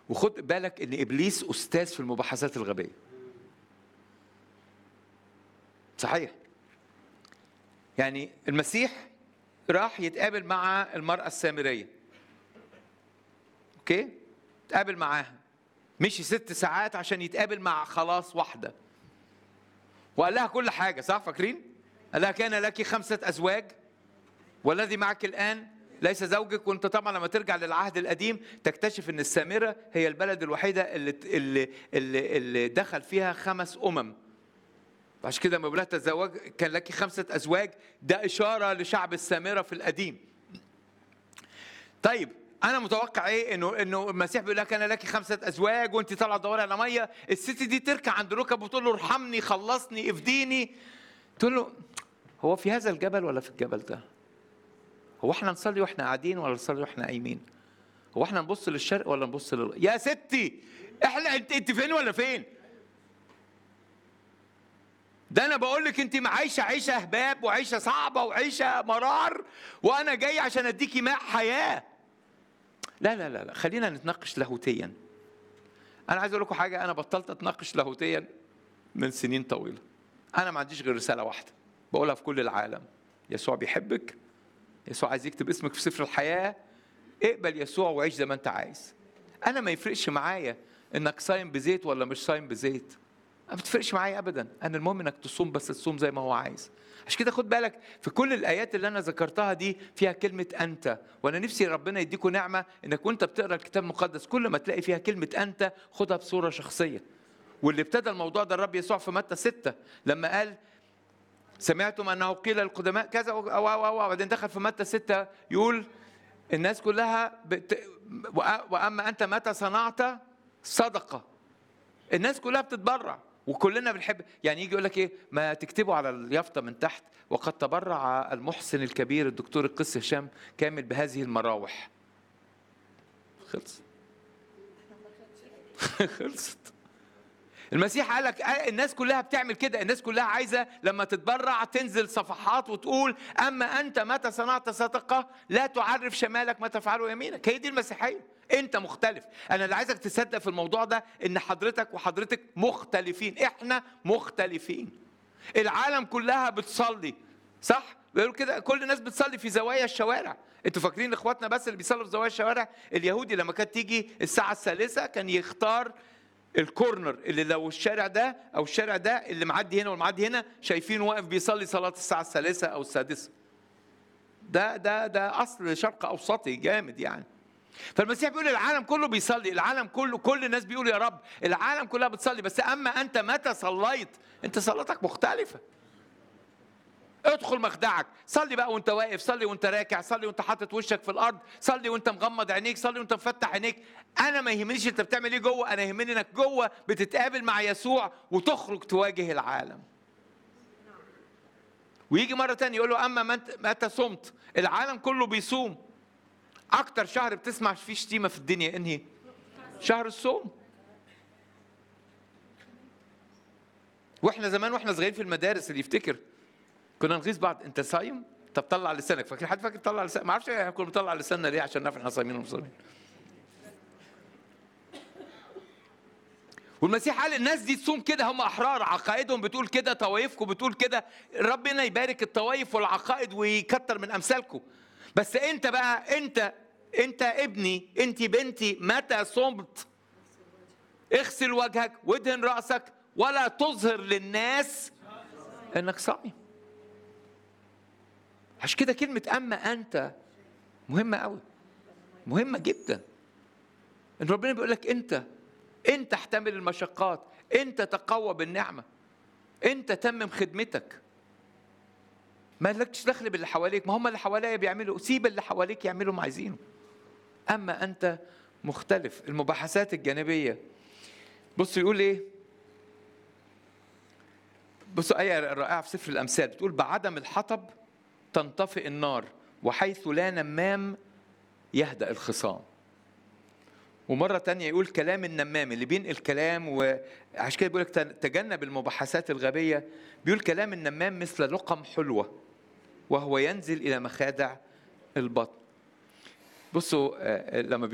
وخد بالك ان ابليس استاذ في المباحثات الغبيه صحيح يعني المسيح راح يتقابل مع المرأة السامرية اوكي تقابل معاها مشي ست ساعات عشان يتقابل مع خلاص واحدة وقال لها كل حاجة صح فاكرين قال لها كان لك خمسة أزواج والذي معك الآن ليس زوجك وانت طبعا لما ترجع للعهد القديم تكتشف ان السامره هي البلد الوحيده اللي اللي اللي, اللي دخل فيها خمس امم عشان كده لما بقول تزوج كان لك خمسه ازواج ده اشاره لشعب السامره في القديم طيب انا متوقع ايه انه انه المسيح بيقول لك انا لك خمسه ازواج وانت طالعه تدوري على ميه الست دي تركع عند ركب وتقول له ارحمني خلصني افديني تقول له هو في هذا الجبل ولا في الجبل ده هو احنا نصلي واحنا قاعدين ولا نصلي واحنا قايمين هو احنا نبص للشرق ولا نبص لل يا ستي احنا انت انت فين ولا فين ده انا بقول لك انت عايشه عيشه هباب وعيشه صعبه وعيشه مرار وانا جاي عشان اديكي ماء حياه لا لا لا لا خلينا نتناقش لاهوتيا انا عايز اقول لكم حاجه انا بطلت اتناقش لاهوتيا من سنين طويله انا ما عنديش غير رساله واحده بقولها في كل العالم يسوع بيحبك يسوع عايز يكتب اسمك في سفر الحياه اقبل يسوع وعيش زي ما انت عايز انا ما يفرقش معايا انك صايم بزيت ولا مش صايم بزيت ما بتفرقش معايا ابدا انا المهم انك تصوم بس تصوم زي ما هو عايز عشان كده خد بالك في كل الايات اللي انا ذكرتها دي فيها كلمه انت وانا نفسي ربنا يديكم نعمه انك وانت بتقرا الكتاب المقدس كل ما تلاقي فيها كلمه انت خدها بصوره شخصيه واللي ابتدى الموضوع ده الرب يسوع في متى ستة لما قال سمعتم انه قيل للقدماء كذا او او او وبعدين دخل في متى ستة يقول الناس كلها بت... واما انت متى صنعت صدقه الناس كلها بتتبرع وكلنا بنحب يعني يجي يقول لك ايه ما تكتبوا على اليافطه من تحت وقد تبرع المحسن الكبير الدكتور القس هشام كامل بهذه المراوح خلص خلصت المسيح قال لك الناس كلها بتعمل كده الناس كلها عايزه لما تتبرع تنزل صفحات وتقول اما انت متى صنعت صدقه لا تعرف شمالك ما تفعله يمينك هي دي المسيحيه انت مختلف انا اللي عايزك تصدق في الموضوع ده ان حضرتك وحضرتك مختلفين احنا مختلفين العالم كلها بتصلي صح بيقولوا كده كل الناس بتصلي في زوايا الشوارع انتوا فاكرين اخواتنا بس اللي بيصلوا في زوايا الشوارع اليهودي لما كانت تيجي الساعه الثالثه كان يختار الكورنر اللي لو الشارع ده او الشارع ده اللي معدي هنا والمعدي هنا شايفينه واقف بيصلي صلاه الساعه الثالثه او السادسه ده ده ده اصل شرق اوسطي جامد يعني فالمسيح بيقول العالم كله بيصلي العالم كله كل الناس بيقول يا رب العالم كلها بتصلي بس اما انت متى صليت انت صلاتك مختلفه ادخل مخدعك صلي بقى وانت واقف صلي وانت راكع صلي وانت حاطط وشك في الارض صلي وانت مغمض عينيك صلي وانت مفتح عينيك انا ما يهمنيش انت بتعمل ايه جوه انا يهمني انك جوه بتتقابل مع يسوع وتخرج تواجه العالم ويجي مرة تانية يقول له أما متى صمت العالم كله بيصوم أكتر شهر بتسمع فيه شتيمة في الدنيا إنهي شهر الصوم واحنا زمان واحنا صغيرين في المدارس اللي يفتكر كنا نغيظ بعض انت صايم طب طلع لسانك فاكر حد فاكر طلع لسانك ما اعرفش كنا بنطلع لساننا ليه عشان نعرف احنا صايمين ومصومين والمسيح قال الناس دي تصوم كده هم احرار عقائدهم بتقول كده طوايفكم بتقول كده ربنا يبارك الطوايف والعقائد ويكتر من امثالكم بس انت بقى انت انت ابني انت بنتي متى صمت اغسل وجهك وادهن راسك ولا تظهر للناس انك صايم عشان كده كلمة أما أنت مهمة قوي مهمة جدا إن ربنا بيقول لك أنت أنت احتمل المشقات أنت تقوى بالنعمة أنت تمم خدمتك ما لكش دخل باللي حواليك ما هم اللي حواليا بيعملوا سيب اللي حواليك يعملوا ما عايزينه أما أنت مختلف المباحثات الجانبية بص يقول إيه بصوا آية رائعة في سفر الأمثال بتقول بعدم الحطب تنطفئ النار وحيث لا نمام يهدأ الخصام ومرة تانية يقول كلام النمام اللي بينقل كلام وعشان كده بيقول لك تجنب المباحثات الغبية بيقول كلام النمام مثل لقم حلوة وهو ينزل إلى مخادع البطن بصوا لما